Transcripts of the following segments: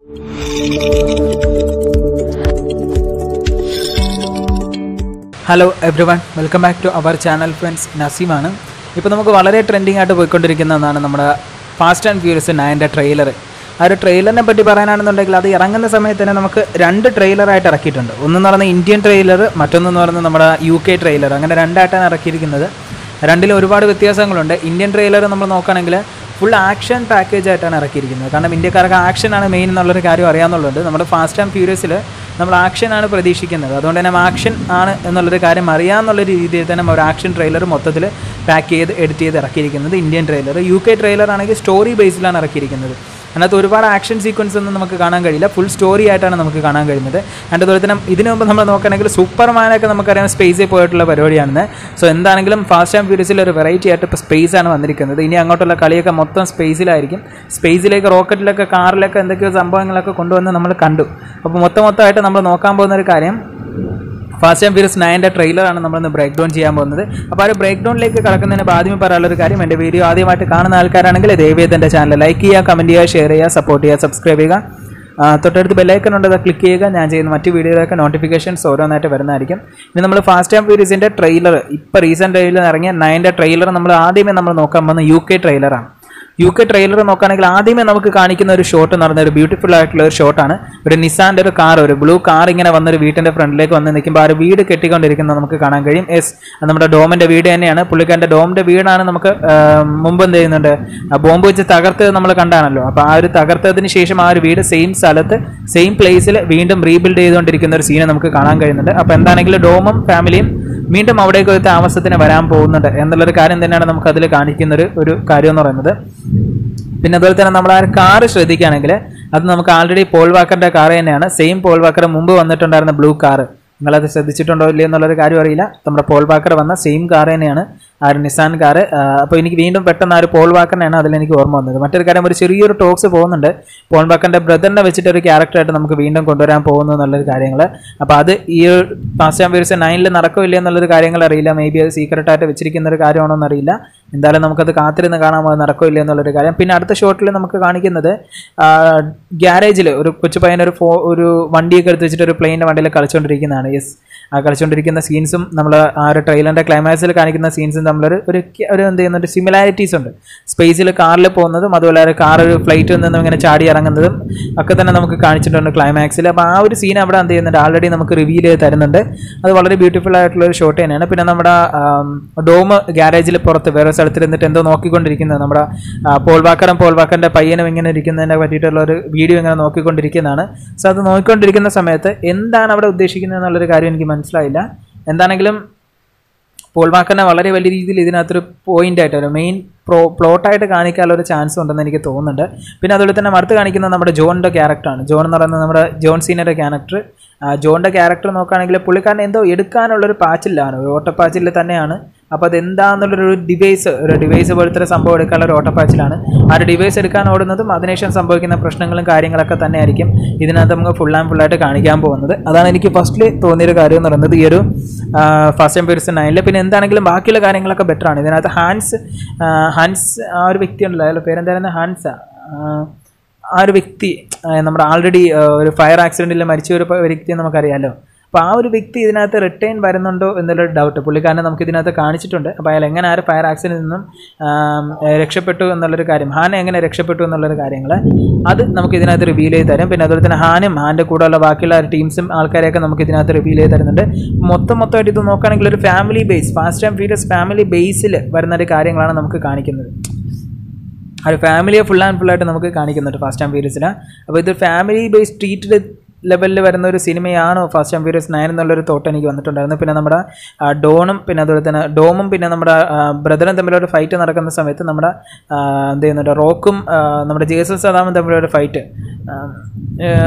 hello everyone welcome back to our channel friends നസീമാണ് ഇപ്പോൾ നമുക്ക് വളരെ ട്രെൻഡിങ് ആയിട്ട് പോയിക്കൊണ്ടിരിക്കുന്ന ഒന്നാണ് നമ്മുടെ ഫാസ്റ്റ് ആൻഡ് ഫ്യൂരിയസ് നയൻ്റെ ട്രെയിലർ ആ ഒരു ട്രെയിലറിനെ പറ്റി പറയാനാണെന്നുണ്ടെങ്കിൽ അത് ഇറങ്ങുന്ന സമയത്ത് തന്നെ നമുക്ക് രണ്ട് ട്രെയിലറായിട്ട് ഇറക്കിയിട്ടുണ്ട് ഒന്നെന്ന് പറയുന്നത് ഇന്ത്യൻ ട്രെയിലർ മറ്റൊന്നെന്ന് പറയുന്നത് നമ്മുടെ യു കെ ട്രെയിലർ അങ്ങനെ രണ്ടായിട്ടാണ് ഇറക്കിയിരിക്കുന്നത് രണ്ടിലും ഒരുപാട് വ്യത്യാസങ്ങളുണ്ട് ഇന്ത്യൻ ട്രെയിലർ നമ്മൾ നോക്കുകയാണെങ്കിൽ ഫുൾ ആക്ഷൻ പാക്കേജ് ആയിട്ടാണ് ഇറക്കിയിരിക്കുന്നത് കാരണം ഇന്ത്യക്കാർക്ക് ആക്ഷനാണ് മെയിൻ എന്നുള്ളൊരു കാര്യം അറിയാമെന്നുള്ളത് നമ്മുടെ ഫാസ്റ്റ് ആൻഡ് ഫ്യൂരിയസിൽ നമ്മൾ ആക്ഷനാണ് പ്രതീക്ഷിക്കുന്നത് അതുകൊണ്ട് തന്നെ ആക്ഷൻ ആണ് എന്നുള്ളൊരു കാര്യം അറിയാമെന്നുള്ള രീതിയിൽ തന്നെ ഒരു ആക്ഷൻ ട്രെയിലർ മൊത്തത്തിൽ പാക്ക് ചെയ്ത് എഡിറ്റ് ചെയ്ത് ഇറക്കിയിരിക്കുന്നത് Indian trailer U K trailer ആണെങ്കിൽ സ്റ്റോറി ബേസിലാണ് ഇറക്കിയിരിക്കുന്നത് അതിനകത്ത് ഒരുപാട് ആക്ഷൻ സീക്വൻസ് ഒന്നും നമുക്ക് കാണാൻ കഴിയില്ല ഫുൾ സ്റ്റോറി ആയിട്ടാണ് നമുക്ക് കാണാൻ കഴിയുന്നത് അതിൻ്റെ അതുപോലെ തന്നെ ഇതിനു മുമ്പ് നമ്മൾ നോക്കുകയാണെങ്കിൽ സൂപ്പർമാനൊക്കെ നമുക്കറിയാം സ്പേസിൽ പോയിട്ടുള്ള പരിപാടിയാണ് സോ എന്താണെങ്കിലും ഫാസ്റ്റ് ആൻഡ് ഫ്യൂരിയസിൽ ഒരു വെറൈറ്റി ആയിട്ട് ഇപ്പോൾ സ്പേസ് ആണ് വന്നിരിക്കുന്നത് ഇനി അങ്ങോട്ടുള്ള കളിയൊക്കെ മൊത്തം സ്പേസിലായിരിക്കും സ്പേസിലേക്ക് റോക്കറ്റിലൊക്കെ കാറിലൊക്കെ എന്തൊക്കെയോ സംഭവങ്ങളൊക്കെ കൊണ്ടുവന്ന് നമ്മൾ കണ്ടു അപ്പോൾ മൊത്തം മൊത്തമായിട്ട് നമ്മൾ നോക്കാൻ പോകുന്ന ഒരു കാര്യം ഫാസ്റ്റ് ആൻഡ് ഫ്യൂരിയസ് നയൻ്റെ ട്രെയിലറാണ് നമ്മളിന്ന് ബ്രേക്ക് ഡൗൺ ചെയ്യാൻ പോകുന്നത് അപ്പോൾ ആ ഒരു ബ്രേക്ക് ഡൗണിലേക്ക് കടക്കുന്നതിന് മുമ്പ് ആദ്യമേ പറയാനുള്ളൊരു കാര്യം എൻ്റെ വീഡിയോ ആദ്യമായിട്ട് കാണുന്ന ആൾക്കാരാണെങ്കിൽ ദയവേത് എൻ്റെ ചാനൽ ലൈക്ക് ചെയ്യുക കമൻറ്റ് ചെയ്യുക ഷെയർ ചെയ്യുക സപ്പോർട്ട് ചെയ്യുക സബ്സ്ക്രൈബ് ചെയ്യുക ആ, തൊട്ടടുത്ത് ബെല്ലൈക്കൺ ഉണ്ട് അത് ക്ലിക്ക് ചെയ്യുക ഞാൻ ചെയ്യുന്ന മറ്റ് വീഡിയോയിലൊക്കെ നോട്ടിഫിക്കേഷൻസ് ഓരോന്നായിട്ട് വരുന്നതായിരിക്കും ഇനി നമ്മൾ ഫാസ്റ്റ് ആൻഡ് ഫ്യൂരിയസിൻ്റെ ട്രെയിലർ ഇപ്പോൾ റീസെൻ്റ് ട്രെയിലർ ഇറങ്ങിയ നയൻ്റെ ട്രെയിലർ നമ്മൾ ആദ്യമേ നമ്മൾ നോക്കാൻ പോകുന്ന യു കെ ട്രെയിലറാണ് യു കെ ട്രെയിലർ നോക്കുകയാണെങ്കിൽ ആദ്യമേ നമുക്ക് കാണിക്കുന്ന ഒരു ഷോട്ട് എന്ന് പറയുന്ന ഒരു ബ്യൂട്ടിഫുൾ ആയിട്ടുള്ള ഒരു ഷോട്ടാണ് ഒരു നിസാൻ്റെ ഒരു കാർ ഒരു ബ്ലൂ കാർ ഇങ്ങനെ വന്നൊരു വീട്ടിൻ്റെ ഫ്രണ്ടിലേക്ക് വന്ന് നിൽക്കുമ്പോൾ ആ ഒരു വീട് കെട്ടിക്കൊണ്ടിരിക്കുന്നത് നമുക്ക് കാണാൻ കഴിയും എസ് നമ്മുടെ ഡോമിൻ്റെ വീട് തന്നെയാണ് പുള്ളിക്കാരൻ്റെ ഡോമിൻ്റെ വീടാണ് നമുക്ക് ആ, മുമ്പ് എന്ത് ചെയ്യുന്നുണ്ട് ആ ബോംബ് വെച്ച് തകർത്ത് നമ്മൾ കണ്ടാണല്ലോ അപ്പോൾ ആ ഒരു തകർത്തതിന് ശേഷം ആ ഒരു വീട് സെയിം സ്ഥലത്ത് സെയിം പ്ലേസിൽ വീണ്ടും റീബിൽഡ് ചെയ്തുകൊണ്ടിരിക്കുന്ന ഒരു സീനെ നമുക്ക് കാണാൻ കഴിയുന്നുണ്ട് അപ്പോൾ എന്താണെങ്കിലും ഡോമും ഫാമിലിയും വീണ്ടും അവിടേക്ക് ഒരു താമസത്തിന് വരാൻ പോകുന്നുണ്ട് എന്നുള്ളൊരു കാര്യം തന്നെയാണ് നമുക്ക് അതിൽ കാണിക്കുന്ന ഒരു ഒരു കാര്യം എന്ന് പറയുന്നത് പിന്നെ അതുപോലെ തന്നെ നമ്മൾ ആ ഒരു കാറ് ശ്രദ്ധിക്കുകയാണെങ്കിൽ അത് നമുക്ക് ആൾറെഡി പോൾ വാക്കറിന്റെ കാർ തന്നെയാണ് സെയിം പോൾ വാക്കർ മുമ്പ് വന്നിട്ടുണ്ടായിരുന്ന ബ്ലൂ കാർ നിങ്ങളത് ശ്രദ്ധിച്ചിട്ടുണ്ടോ ഇല്ലയോ എന്നുള്ളൊരു കാര്യം അറിയില്ല നമ്മുടെ പോൾ വാക്കർ വന്ന സെയിം കാർ തന്നെയാണ് ആ ഒരു നിസാൻ കാർ അപ്പോൾ എനിക്ക് വീണ്ടും പെട്ടെന്ന് ആ ഒരു പോൾ വാക്കറിനാണ് അതിലെനിക്ക് ഓർമ്മ വന്നത് മറ്റൊരു കാര്യം ഒരു ചെറിയൊരു ടോക്സ് പോകുന്നുണ്ട് പോൾ വാക്കറിന്റെ ബ്രദറിനെ വെച്ചിട്ട് ഒരു ക്യാരക്ടറായിട്ട് നമുക്ക് വീണ്ടും കൊണ്ടുവരാൻ പോകുന്നു എന്നുള്ളൊരു കാര്യങ്ങൾ അപ്പോൾ അത് ഈ ഒരു ഫാസ്റ്റ് ആൻഡ് ഫ്യൂരിയസ് നയനിൽ നടക്കില്ല എന്നുള്ളൊരു കാര്യങ്ങൾ അറിയില്ല മേ ബി അത് സീക്രട്ടായിട്ട് വെച്ചിരിക്കുന്ന ഒരു കാര്യമാണോ എന്നറിയില്ല എന്തായാലും നമുക്കത് കാത്തിരുന്ന് കാണാൻ അത് നടക്കില്ല എന്നുള്ളൊരു കാര്യം പിന്നെ അടുത്ത ഷോട്ടിൽ നമുക്ക് കാണിക്കുന്നത് ഗ്യാരേജിൽ ഒരു കൊച്ചു പയ്യൻ ഒരു ഫോ ഒരു വണ്ടിയൊക്കെ എടുത്ത് വെച്ചിട്ട് ഒരു പ്ലെയിൻ്റെ വണ്ടിയിൽ കളിച്ചുകൊണ്ടിരിക്കുന്നതാണ് യെസ് ആ കളിച്ചുകൊണ്ടിരിക്കുന്ന സീൻസും നമ്മൾ ആ ഒരു ട്രെയിലറിൻ്റെ ക്ലൈമാക്സിൽ കാണിക്കുന്ന സീൻസും തമ്മിലൊരു ഒരു ഒരു എന്ത് ചെയ്യുന്നുണ്ട് സിമിലാരിറ്റീസ് ഉണ്ട് സ്പേസിൽ കാറിൽ പോകുന്നതും അതുപോലെ ഒരു കാർ ഒരു ഫ്ലൈറ്റിൽ നിന്നും ഇങ്ങനെ ചാടി ഇറങ്ങുന്നതും ഒക്കെ തന്നെ നമുക്ക് കാണിച്ചിട്ടുണ്ട് ക്ലൈമാക്സിൽ അപ്പോൾ ആ ഒരു സീൻ അവിടെ എന്ത് ചെയ്യുന്നുണ്ട് ആൾറെഡി നമുക്ക് റിവീൽ ചെയ്ത് തരുന്നുണ്ട് അത് വളരെ ബ്യൂട്ടിഫുൾ ആയിട്ടുള്ള ഒരു ഷോട്ട് തന്നെയാണ് പിന്നെ നമ്മുടെ ഡോം ഗ്യാരേജിൽ പുറത്ത് വേറെ സ്ഥലത്ത് ഇരുന്നിട്ട് എന്തോ നോക്കിക്കൊണ്ടിരിക്കുന്നത് നമ്മുടെ ആ, പോൾ വാക്കറും പോൾ വാക്കറിൻ്റെ പയ്യനും ഇങ്ങനെ ഇരിക്കുന്നതിനെ പറ്റിയിട്ടുള്ള ഒരു വീഡിയോ ഇങ്ങനെ നോക്കിക്കൊണ്ടിരിക്കുന്നതാണ് സോ അത് നോക്കിക്കൊണ്ടിരിക്കുന്ന സമയത്ത് എന്താണ് അവിടെ ഉദ്ദേശിക്കുന്നത് എന്നുള്ളൊരു കാര്യം എനിക്ക് മനസ്സിലായില്ല എന്താണെങ്കിലും പോൾ വാക്കറിനെ വളരെ വലിയ രീതിയിൽ ഇതിനകത്തൊരു പോയിന്റ് ആയിട്ട് ഒരു മെയിൻ പ്രോ പ്ലോട്ടായിട്ട് കാണിക്കാനുള്ള ഒരു ചാൻസ് ഉണ്ടെന്ന് എനിക്ക് തോന്നുന്നുണ്ട് പിന്നെ അതുപോലെ തന്നെ അടുത്ത് കാണിക്കുന്നത് നമ്മുടെ ജോണിൻ്റെ ക്യാരക്ടറാണ് ജോൺ എന്ന് പറയുന്നത് നമ്മുടെ ജോൺ സീനയുടെ ക്യാരക്ടർ ജോണിൻ്റെ ക്യാരക്ടർ നോക്കുകയാണെങ്കിൽ പുള്ളിക്കാരൻ എന്തോ എടുക്കാനുള്ളൊരു പാച്ചിലാണ് ഒരു ഓട്ടപ്പാച്ചിൽ തന്നെയാണ് അപ്പോൾ അത് എന്താണെന്നുള്ളൊരു ഡിവൈസ് ഒരു ഡിവൈസ് പോലത്തെ ഒരു സംഭവം എടുക്കാനുള്ള ഒരു ഓട്ടപ്പാച്ചിലാണ് ആ ഒരു ഡിവൈസ് എടുക്കാൻ ഓടുന്നതും അതിനുശേഷം സംഭവിക്കുന്ന പ്രശ്നങ്ങളും കാര്യങ്ങളൊക്കെ തന്നെ ആയിരിക്കും ഇതിനകത്ത് നമുക്ക് ഫുൾ ആൻഡ് ഫുള്ളായിട്ട് കാണിക്കാൻ പോകുന്നത് അതാണ് എനിക്ക് ഫസ്റ്റിൽ തോന്നിയൊരു കാര്യം എന്ന് പറയുന്നത് ഈ ഒരു ഫസ്റ്റ് ആൻഡ് പേഴ്സൺ നയനിൽ പിന്നെ എന്താണെങ്കിലും ബാക്കിയുള്ള കാര്യങ്ങളൊക്കെ ബെറ്റർ ആണ് ഇതിനകത്ത് ഹാൻസ് ആ, ഹാൻസ് ആ ഒരു വ്യക്തി ഉണ്ടല്ലോ അയാളുടെ പേരെന്തായിരുന്നു ഹാൻസാ ആ, ആ ഒരു വ്യക്തി ആ, നമ്മുടെ ആൾറെഡി ഒരു ഫയർ ആക്സിഡൻറ്റിൽ മരിച്ച ഒരു പ- വ്യക്തിയെ നമുക്കറിയാലോ അപ്പോൾ ആ ഒരു വ്യക്തി ഇതിനകത്ത് റിട്ടേൺ വരുന്നുണ്ടോ എന്നുള്ളൊരു ഡൗട്ട് പുള്ളിക്കാരനെ നമുക്ക് ഇതിനകത്ത് കാണിച്ചിട്ടുണ്ട് അപ്പോൾ അയാൾ എങ്ങനെ ആ ഒരു ഫയർ ആക്സിഡൻറ്റിൽ നിന്നും ആം, ഏഹ്, രക്ഷപ്പെട്ടു എന്നുള്ളൊരു കാര്യം ഹാന എങ്ങനെ രക്ഷപ്പെട്ടു എന്നുള്ളൊരു കാര്യങ്ങൾ അത് നമുക്ക് ഇതിനകത്ത് റിവീൽ ചെയ്ത് തരും പിന്നെ അതുപോലെ തന്നെ ഹാനും ഹാൻ്റെ കൂടെയുള്ള ബാക്കിയുള്ള ടീംസും ആൾക്കാരെയൊക്കെ നമുക്ക് ഇതിനകത്ത് റിവീൽ ചെയ്ത് തരുന്നുണ്ട് മൊത്തം മൊത്തമായിട്ട് ഇത് നോക്കുകയാണെങ്കിൽ ഒരു family base fast and furious family ബേസിൽ വരുന്ന ഒരു കാര്യങ്ങളാണ് നമുക്ക് കാണിക്കുന്നത് ആ ഒരു ഫാമിലിയെ ഫുൾ ആൻഡ് ഫുള്ളായിട്ട് നമുക്ക് കാണിക്കുന്നുണ്ട് ഫാസ്റ്റ് ആൻഡ് ഫ്യൂരിയസിൽ അപ്പോൾ ഇത് ഫാമിലി ബേസ് ട്രീറ്റഡ് ലെവലിൽ വരുന്ന ഒരു സിനിമയാണോ ഫാസ്റ്റ് ആൻഡ് ഫ്യൂരിയസ് നയൻ എന്നുള്ളൊരു തോട്ട് എനിക്ക് വന്നിട്ടുണ്ടായിരുന്നു പിന്നെ നമ്മുടെ ആ, ഡോണും പിന്നെ അതുപോലെ തന്നെ ഡോമും പിന്നെ നമ്മുടെ ബ്രദറും തമ്മിലൊരു ഫൈറ്റ് നടക്കുന്ന സമയത്ത് നമ്മുടെ ആ, എന്ത് ചെയ്യുന്നുണ്ട് റോക്കും ആ, നമ്മുടെ ജേസൺ സദാമും തമ്മിലൊരു ഫൈറ്റ്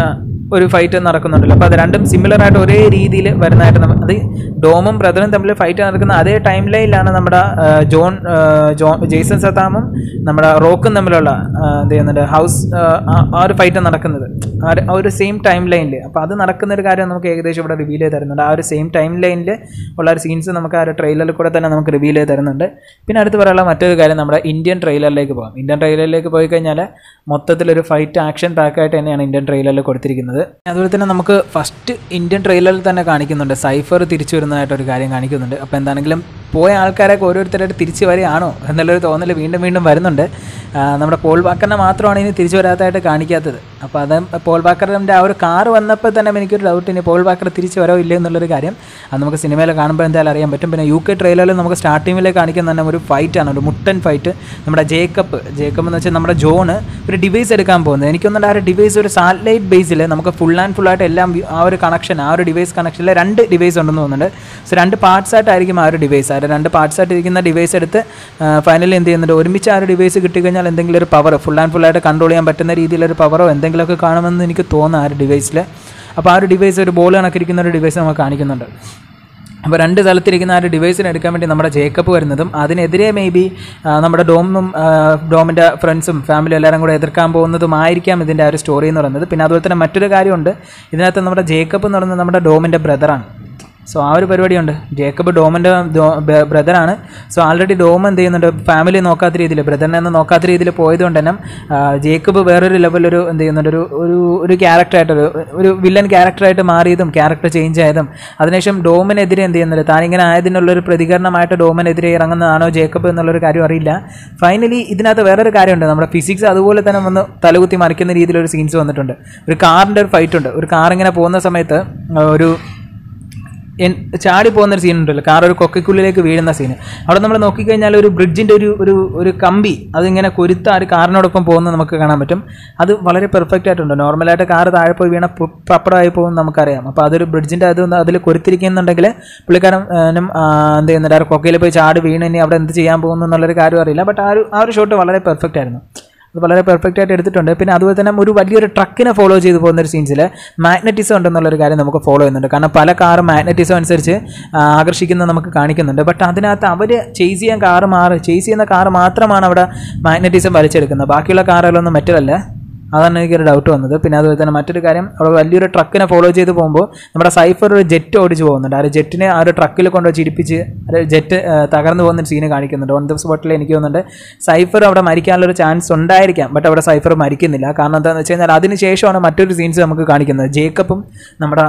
ഒരു ഫൈറ്റ് നടക്കുന്നുണ്ടല്ലോ അപ്പോൾ അത് രണ്ടും സിമിലർ ആയിട്ട് ഒരേ രീതിയിൽ വരുന്നതായിട്ട് നമ്മൾ അത് ഡോമും ബ്രദറും തമ്മിൽ ഫൈറ്റ് നടക്കുന്ന അതേ ടൈം ലൈനിലാണ് നമ്മുടെ ആ, ജോൺ ആ, ജോ ജെയ്സൺ സത്താമും നമ്മുടെ റോക്കും തമ്മിലുള്ള ആ, എന്ത് ചെയ്യുന്നുണ്ട് ഹൗസ് ആ, ആ- ആ ഒരു ഫൈറ്റ് നടക്കുന്നത് ആ ഒരു- ആ ഒരു സെയിം ടൈം ലൈനിൽ അപ്പോൾ അത് നടക്കുന്ന ഒരു കാര്യം നമുക്ക് ഏകദേശം ഇവിടെ റിവീൽ ചെയ്ത് തരുന്നുണ്ട് ആ ഒരു സെയിം ടൈം ലൈനിൽ ഉള്ള ഒരു സീൻസ് നമുക്ക് ആ ഒരു ട്രെയിലറിൽ കൂടെ തന്നെ നമുക്ക് റിവീൽ ചെയ്ത് തരുന്നുണ്ട് പിന്നെ അടുത്ത് പറയാനുള്ള മറ്റൊരു കാര്യം നമ്മുടെ ഇന്ത്യൻ ട്രെയിലറിലേക്ക് പോകാം ഇന്ത്യൻ ട്രെയിലറിലേക്ക് പോയി കഴിഞ്ഞാൽ മൊത്തത്തിലൊരു ഫൈറ്റ് ആക്ഷൻ പാക്കായിട്ട് തന്നെയാണ് ഇന്ത്യൻ ട്രെയിലറിൽ കൊടുത്തിരിക്കുന്നത് അതുപോലെ തന്നെ നമുക്ക് ഫസ്റ്റ് ഇന്ത്യൻ ട്രെയിലറിൽ തന്നെ കാണിക്കുന്നുണ്ട് സൈഫർ തിരിച്ചു വരുന്നതായിട്ട് ഒരു കാര്യം കാണിക്കുന്നുണ്ട് അപ്പോൾ എന്താണെങ്കിലും പോയ ആൾക്കാരൊക്കെ ഓരോരുത്തരായിട്ട് തിരിച്ചു വരികയാണോ എന്നുള്ളൊരു തോന്നൽ വീണ്ടും വീണ്ടും വരുന്നുണ്ട് ആ, നമ്മുടെ പോൾ ബാക്കറിനെ മാത്രമാണ് ഇനി തിരിച്ചു വരാത്തതായിട്ട് കാണിക്കാത്തത് അപ്പോൾ അത് പോൾ ബാക്കറിൻ്റെ ആ ഒരു കാർ വന്നപ്പോൾ തന്നെ എനിക്കൊരു ഡൗട്ട് ഇനി പോൾ ബാക്കർ തിരിച്ചു വരോ ഇല്ലേ എന്നുള്ളൊരു കാര്യം അത് നമുക്ക് സിനിമയിൽ കാണുമ്പോൾ എന്തായാലും അറിയാൻ പറ്റും പിന്നെ യു കെ ട്രെയിലറിൽ നമുക്ക് സ്റ്റാർട്ടിങ്ങിൽ കാണിക്കുന്ന തന്നെ ഒരു ഫൈറ്റാണ് ഒരു മുട്ടൻ ഫൈറ്റ് നമ്മുടെ ജേക്കപ്പ് ജേക്കപ്പ് എന്ന് വെച്ചാൽ നമ്മുടെ ജോണ് ഒരു ഡിവൈസ് എടുക്കാൻ പോകുന്നത് എനിക്കൊന്നുണ്ട് ആ ഒരു ഡിവൈസ് ഒരു സാറ്റലൈറ്റ് ബേസിൽ നമുക്ക് ഫുൾ ആൻഡ് ഫുൾ ആയിട്ട് എല്ലാം വി- ആ ഒരു കണക്ഷൻ ആ ഒരു ഡിവൈസ് കണക്ഷനിൽ രണ്ട് ഡിവൈസ് ഉണ്ടെന്ന് തോന്നുന്നുണ്ട് സോ രണ്ട് പാർട്സ് ആയിട്ടായിരിക്കും ആ ഒരു ഡിവൈസ് ആ ഒരു രണ്ട് പാർട്സ് ആയിട്ട് ഇരിക്കുന്ന ഡിവൈസ് എടുത്ത് ഫൈനലി എന്ത് ചെയ്യുന്നുണ്ട് ഒരുമിച്ച് ആ ഒരു ഡിവൈസ് കിട്ടിക്കഴിഞ്ഞാൽ എന്തെങ്കിലും ഒരു പവർ ഫുൾ ആൻഡ് ഫുൾ ആയിട്ട് കൺട്രോൾ ചെയ്യാൻ പറ്റുന്ന രീതിയിലൊരു പവറോ എന്തെങ്കിലുമൊക്കെ കാണുമെന്ന് എനിക്ക് തോന്നുന്നു ആ ഒരു ഡിവൈസിൽ അപ്പോൾ ആ ഒരു ഡിവൈസ് ഒരു ബോൾ കണക്കിരിക്കുന്ന ഒരു ഡിവൈസ് നമുക്ക് കാണിക്കുന്നുണ്ട് അപ്പോൾ രണ്ട് സ്ഥലത്തിരിക്കുന്ന ആ ഒരു ഡിവൈസിനെ എടുക്കാൻ വേണ്ടി നമ്മുടെ ജേക്കപ്പ് വരുന്നതും അതിനെതിരെ മേ ബി നമ്മുടെ ഡോമും ഡോമിൻ്റെ ഫ്രണ്ട്സും ഫാമിലി എല്ലാവരും കൂടെ എതിർക്കാൻ പോകുന്നതുമായിരിക്കാം ഇതിൻ്റെ ആ ഒരു സ്റ്റോറി എന്ന് പറയുന്നത് പിന്നെ അതുപോലെ തന്നെ മറ്റൊരു കാര്യമുണ്ട് ഇതിനകത്ത് നമ്മുടെ ജേക്കപ്പ് എന്ന് പറയുന്നത് നമ്മുടെ ഡോമിൻ്റെ ബ്രദറാണ് സോ ആ ഒരു പരിപാടിയുണ്ട് ജേക്കബ് ഡോമിൻ്റെ ബ്രദറാണ് സോ ആൾറെഡി ഡോം എന്ത് ചെയ്യുന്നുണ്ട് ഫാമിലി നോക്കാത്ത രീതിയിൽ ബ്രദറിനെ ഒന്നും നോക്കാത്ത രീതിയിൽ പോയതുകൊണ്ട് തന്നെ ആ, ജേക്കബ് വേറൊരു ലെവലൊരു എന്ത് ചെയ്യുന്നുണ്ട് ഒരു ഒരു ഒരു ക്യാരക്ടറായിട്ടൊരു ഒരു വില്ലൻ ക്യാരക്ടറായിട്ട് മാറിയതും ക്യാരക്ടർ ചേഞ്ച് ആയതും അതിനുശേഷം ഡോമിനെതിരെ എന്ത് ചെയ്യുന്നുണ്ട് താൻ ഇങ്ങനെ ആയതിനുള്ളൊരു പ്രതികരണമായിട്ട് ഡോമിനെതിരെ ഇറങ്ങുന്നതാണോ ജേക്കബ് എന്നുള്ളൊരു കാര്യം അറിയില്ല ഫൈനലി ഇതിനകത്ത് വേറൊരു കാര്യമുണ്ട് നമ്മുടെ ഫിസിക്സ് അതുപോലെ തന്നെ വന്ന് തലകുത്തി മറിക്കുന്ന രീതിയിലൊരു സീൻസ് വന്നിട്ടുണ്ട് ഒരു കാറിൻ്റെ ഒരു ഫൈറ്റ് ഉണ്ട് ഒരു കാർ ഇങ്ങനെ പോകുന്ന സമയത്ത് ആ, ഒരു എൻ- ചാടി പോകുന്ന ഒരു സീൻ ഉണ്ടല്ലോ കാർ ഒരു കൊക്കയ്ക്കുള്ളിലേക്ക് വീഴുന്ന സീന് അവിടെ നമ്മൾ നോക്കിക്കഴിഞ്ഞാൽ ഒരു ബ്രിഡ്ജിൻ്റെ ഒരു ഒരു ഒരു കമ്പി അതിങ്ങനെ കൊരുത്ത ആ ഒരു കാറിനോടൊപ്പം പോകുന്നത് നമുക്ക് കാണാൻ പറ്റും അത് വളരെ പെർഫെക്റ്റ് ആയിട്ടുണ്ട് നോർമലായിട്ട് കാർ താഴെ പോയി വീണ പു- പപ്പടമായി പോകും നമുക്കറിയാം അപ്പോൾ അതൊരു ബ്രിഡ്ജിൻ്റെ അത് അതിൽ കൊരുത്തിരിക്കുന്നുണ്ടെങ്കിൽ പുള്ളിക്കാരൻ ഏനും, ആ, എന്ത് ചെയ്യുന്നുണ്ട് ആ ഒരു കൊക്കയിൽ പോയി ചാടി വീണ് ഇനി അവിടെ എന്ത് ചെയ്യാൻ പോകുന്നു എന്നുള്ളൊരു കാര്യം അറിയില്ല ബട്ട് ആ ഒരു ആ ഒരു ഷോട്ട് വളരെ പെർഫെക്റ്റ് ആയിരുന്നു അത് വളരെ പെർഫെക്റ്റ് ആയിട്ട് എടുത്തിട്ടുണ്ട് പിന്നെ അതുപോലെ തന്നെ ഒരു വലിയൊരു ട്രക്കിനെ ഫോളോ ചെയ്ത് പോകുന്ന ഒരു സീൻസിൽ മാഗ്നറ്റിസം ഉണ്ടെന്നുള്ളൊരു കാര്യം നമുക്ക് ഫോളോ ചെയ്യുന്നുണ്ട് കാരണം പല കാറും മാഗ്നറ്റിസം അനുസരിച്ച് ആ, ആകർഷിക്കുന്നത് നമുക്ക് കാണിക്കുന്നുണ്ട് ബട്ട് അതിനകത്ത് അവർ ചേസ് ചെയ്യാൻ കാറ് മാറ് ചേസ് ചെയ്യുന്ന കാറ് മാത്രമാണ് അവിടെ മാഗ്നറ്റിസം വലിച്ചെടുക്കുന്നത് ബാക്കിയുള്ള കാറുകളൊന്നും മെറ്റലല്ല അതാണ് എനിക്കൊരു ഡൗട്ട് വന്നത് പിന്നെ അതുപോലെ തന്നെ മറ്റൊരു കാര്യം അവിടെ വലിയൊരു ട്രക്കിനെ ഫോളോ ചെയ്ത് പോകുമ്പോൾ നമ്മുടെ സൈഫർ ഒരു ജെറ്റ് ഓടിച്ച് പോകുന്നുണ്ട് ആ ഒരു ജെറ്റിനെ ആ ഒരു ട്രക്കിൽ കൊണ്ടുപോയി ചിരിപ്പിച്ച് ആ ജെറ്റ് തകർന്നു പോകുന്ന സീന് കാണിക്കുന്നുണ്ട് ഓൺ ദ സ്പോട്ടിൽ എനിക്ക് തോന്നുന്നുണ്ട് സൈഫർ അവിടെ മരിക്കാനുള്ള ഒരു ചാൻസ് ഉണ്ടായിരിക്കാം ബട്ട് അവിടെ സൈഫർ മരിക്കുന്നില്ല കാരണം എന്താണെന്ന് വെച്ച് കഴിഞ്ഞാൽ അതിന് ശേഷമാണ് മറ്റൊരു സീൻസ് നമുക്ക് കാണിക്കുന്നത് ജേക്കബും നമ്മുടെ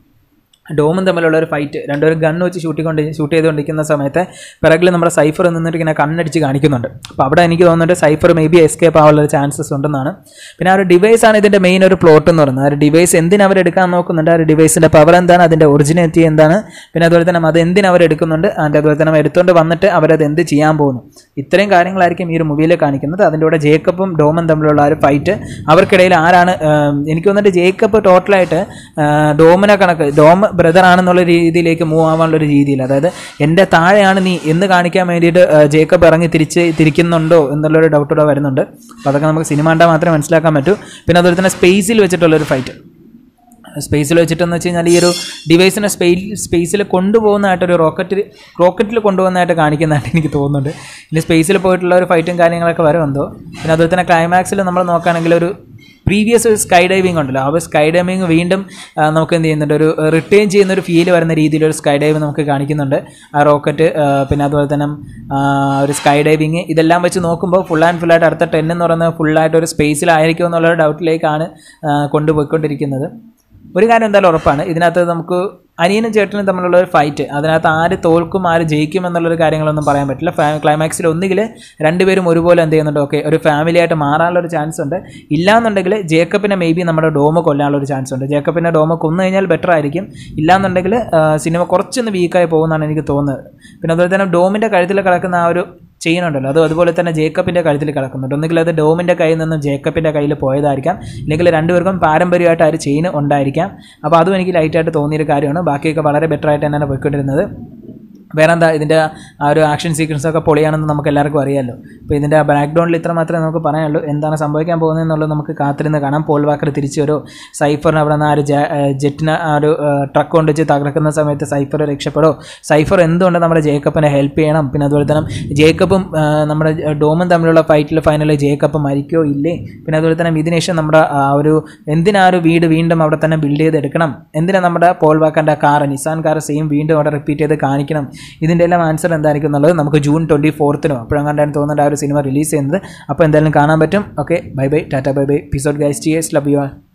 ഡോമും തമ്മിലുള്ള ഒരു ഫൈറ്റ് രണ്ടുപേരും ഗൺ വെച്ച് ഷൂട്ട് കൊണ്ട് ഷൂട്ട് ചെയ്തുകൊണ്ടിരിക്കുന്ന സമയത്ത് പിറകിൽ നമ്മുടെ സൈഫർ നിന്നിട്ട് ഇങ്ങനെ കണ്ണടിച്ച് കാണിക്കുന്നുണ്ട് അപ്പോൾ അവിടെ എനിക്ക് തോന്നുന്നുണ്ട് സൈഫർ മേ ബി എസ്കേപ്പ് ആവാനുള്ള ഒരു ചാൻസസ് ഉണ്ടെന്നാണ് പിന്നെ ആ ഒരു ഡിവൈസ് ആണ് ഇതിൻ്റെ മെയിൻ ഒരു പ്ലോട്ട് എന്ന് പറയുന്നത് ആ ഒരു ഡിവൈസ് എന്തിന് അവർ എടുക്കാൻ നോക്കുന്നുണ്ട് ആ ഒരു ഡിവൈസിൻ്റെ പവർ എന്താണ് അതിൻ്റെ ഒറിജിനാലിറ്റി എന്താണ് പിന്നെ അതുപോലെ തന്നെ അത് എന്തിന് അവർ എടുക്കുന്നുണ്ട് അതിൻ്റെ അതുപോലെ തന്നെ എടുത്തുകൊണ്ട് വന്നിട്ട് അവരത് എന്ത് ചെയ്യാൻ പോകുന്നു ഇത്രയും കാര്യങ്ങളായിരിക്കും ഈ ഒരു മൂവിയിൽ കാണിക്കുന്നത് അതിൻ്റെ കൂടെ ജേക്കബും ഡോമും തമ്മിലുള്ള ആ ഒരു ഫൈറ്റ് അവർക്കിടയിൽ ആരാണ് ആം, എനിക്ക് തോന്നുന്നുണ്ട് ജേക്കബ് ടോട്ടലായിട്ട് ഡോമിനെ കണക്ക് ഡോം ബ്രദർ ആണെന്നുള്ള രീതിയിലേക്ക് മൂവ് ആവാനുള്ള ഒരു രീതിയിൽ അതായത് എൻ്റെ താഴെയാണ് നീ എന്ന് കാണിക്കാൻ വേണ്ടിയിട്ട് ആ, ജേക്കബ് ഇറങ്ങി തിരിച്ച് തിരിക്കുന്നുണ്ടോ എന്നുള്ളൊരു ഡൗട്ട് ഇവിടെ വരുന്നുണ്ട് അപ്പോൾ അതൊക്കെ നമുക്ക് സിനിമ കണ്ടാൽ മാത്രമേ മനസ്സിലാക്കാൻ പറ്റൂ പിന്നെ അതുപോലെ തന്നെ സ്പേസിൽ വെച്ചിട്ടുള്ളൊരു ഫൈറ്റ് സ്പേസിൽ വെച്ചിട്ടെന്ന് വെച്ച് കഴിഞ്ഞാൽ ഈ ഒരു ഡിവൈസിനെ സ്പേസ് സ്പേസിൽ കൊണ്ടുപോകുന്നതായിട്ടൊരു റോക്കറ്റ് റോക്കറ്റിൽ കൊണ്ടുപോകുന്നതായിട്ട് കാണിക്കുന്നതായിട്ട് എനിക്ക് തോന്നുന്നുണ്ട് ഇനി സ്പേസിൽ പോയിട്ടുള്ള ഒരു ഫൈറ്റും കാര്യങ്ങളൊക്കെ വരുമെന്തോ പിന്നെ അതുപോലെ തന്നെ ക്ലൈമാക്സിൽ നമ്മൾ നോക്കുകയാണെങ്കിൽ ഒരു പ്രീവിയസ് ഒരു സ്കൈ ഡൈവിംഗ് ഉണ്ടല്ലോ ആ സ്കൈ ഡൈവിംഗ് വീണ്ടും ആ, നമുക്ക് എന്ത് ചെയ്യുന്നുണ്ട് ഒരു റിട്ടേൺ ചെയ്യുന്ന ഒരു ഫീൽ വരുന്ന രീതിയിലൊരു സ്കൈ ഡൈവ് നമുക്ക് കാണിക്കുന്നുണ്ട് ആ റോക്കറ്റ് പിന്നെ അതുപോലെ തന്നെ ആ, ഒരു സ്കൈ ഡൈവിങ് ഇതെല്ലാം വെച്ച് നോക്കുമ്പോൾ ഫുൾ ആൻഡ് ഫുള്ളായിട്ട് അടുത്ത ടെൻ എന്ന് പറയുന്നത് ഫുള്ളായിട്ട് ഒരു സ്പേസിലായിരിക്കും എന്നുള്ള ഡൗട്ടിലേക്കാണ് ആ, കൊണ്ടുപോയിക്കൊണ്ടിരിക്കുന്നത് ഒരു കാര്യം എന്തായാലും ഉറപ്പാണ് ഇതിനകത്ത് നമുക്ക് അനിയനും ചേട്ടനും തമ്മിലുള്ള ഒരു ഫൈറ്റ് അതിനകത്ത് ആര് തോൽക്കും ആര് ജയിക്കും എന്നുള്ളൊരു കാര്യങ്ങളൊന്നും പറയാൻ പറ്റില്ല ഫാ ക്ലൈമാക്സിൽ ഒന്നുകിൽ രണ്ടുപേരും ഒരുപോലെ എന്ത് ചെയ്യുന്നുണ്ട് ഓക്കെ ഒരു ഫാമിലി ആയിട്ട് മാറാനുള്ള ഒരു ചാൻസ് ഉണ്ട് ഇല്ലാന്നുണ്ടെങ്കിൽ ജേക്കബിനെ മേ ബി നമ്മുടെ ഡോമ കൊല്ലാനുള്ള ഒരു ചാൻസ് ഉണ്ട് ജേക്കബിനെ ഡോമ കൊന്നു കഴിഞ്ഞാൽ ബെറ്റർ ആയിരിക്കും ഇല്ലാന്നുണ്ടെങ്കിൽ ആ, സിനിമ കുറച്ചൊന്ന് വീക്കായി പോകുമെന്നാണ് എനിക്ക് തോന്നുന്നത് പിന്നെ അതുപോലെ തന്നെ ഡോമിൻ്റെ കഴുത്തിൽ കിടക്കുന്ന ആ ഒരു ചെയിൻ ഉണ്ടല്ലോ അത് അതുപോലെ തന്നെ ജേക്കബിൻ്റെ കഴുത്തിൽ കിടക്കുന്നുണ്ട് ഒന്നുകിൽ അത് ഡോമിൻ്റെ കയ്യിൽ നിന്ന് ജേക്കബിൻ്റെ കയ്യിൽ പോയതായിരിക്കാം ഇല്ലെങ്കിൽ രണ്ടുപേർക്കും പാരമ്പര്യമായിട്ട് ആ ഒരു ചെയിൻ ഉണ്ടായിരിക്കാം അപ്പോൾ അതും എനിക്ക് ലൈറ്റായിട്ട് തോന്നിയൊരു കാര്യമാണ് ബാക്കിയൊക്കെ വളരെ ബെറ്റർ ആയിട്ട് തന്നെയാണ് പോയിക്കൊണ്ടിരുന്നത് വേറെ എന്താ ഇതിൻ്റെ ആ ഒരു ആക്ഷൻ സീക്വൻസ് ഒക്കെ പൊളിയാണെന്ന് നമുക്ക് എല്ലാവർക്കും അറിയാമല്ലോ അപ്പോൾ ഇതിൻ്റെ ബാക്ക്ഗ്രൗണ്ടിൽ ഇത്ര മാത്രമേ നമുക്ക് പറയാനുള്ളൂ എന്താണ് സംഭവിക്കാൻ പോകുന്നത് എന്നുള്ളത് നമുക്ക് കാത്തിരുന്ന് കാണാം പോൾ വാക്കർ തിരിച്ചു വരും സൈഫറിന് അവിടെ നിന്ന് ആ ഒരു ജെ- ഏഹ് ജെറ്റിനെ ആ ഒരു ട്രക്ക് കൊണ്ട് വെച്ച് തകർക്കുന്ന സമയത്ത് സൈഫർ രക്ഷപ്പെടുമോ സൈഫർ എന്തുകൊണ്ട് നമ്മുടെ ജേക്കപ്പിനെ ഹെൽപ്പ് ചെയ്യണം പിന്നെ അതുപോലെ തന്നെ ജേക്കബും ആ, നമ്മുടെ ഡോമും തമ്മിലുള്ള ഫൈറ്റിൽ ഫൈനലിൽ ജേക്കബ് മരിക്കോ ഇല്ലേ പിന്നെ അതുപോലെ തന്നെ ഇതിന് ശേഷം നമ്മുടെ ആ ഒരു എന്തിനാ ആ ഒരു വീട് വീണ്ടും അവിടെ തന്നെ ബിൽഡ് ചെയ്തെടുക്കണം എന്തിനാ നമ്മുടെ പോൾ വാക്കറിൻ്റെ കാർ നിസാൻ കാർ സെയിം വീണ്ടും അവിടെ റിപ്പീറ്റ് ചെയ്ത് കാണിക്കണം ഇതിൻ്റെ എല്ലാം ആൻസർ എന്തായിരിക്കും എന്നുള്ളത് നമുക്ക് ജൂൺ ട്വൻറ്റി ഫോർത്തിനോ അപ്പോഴെങ്ങാണ്ടാണ് തോന്നുന്നുണ്ട് ആ ഒരു സിനിമ റിലീസ് ചെയ്യുന്നത് അപ്പോൾ എന്തായാലും കാണാൻ പറ്റും ഓക്കെ ബൈ ബൈ ടാറ്റ bye bye episode guys T S love you R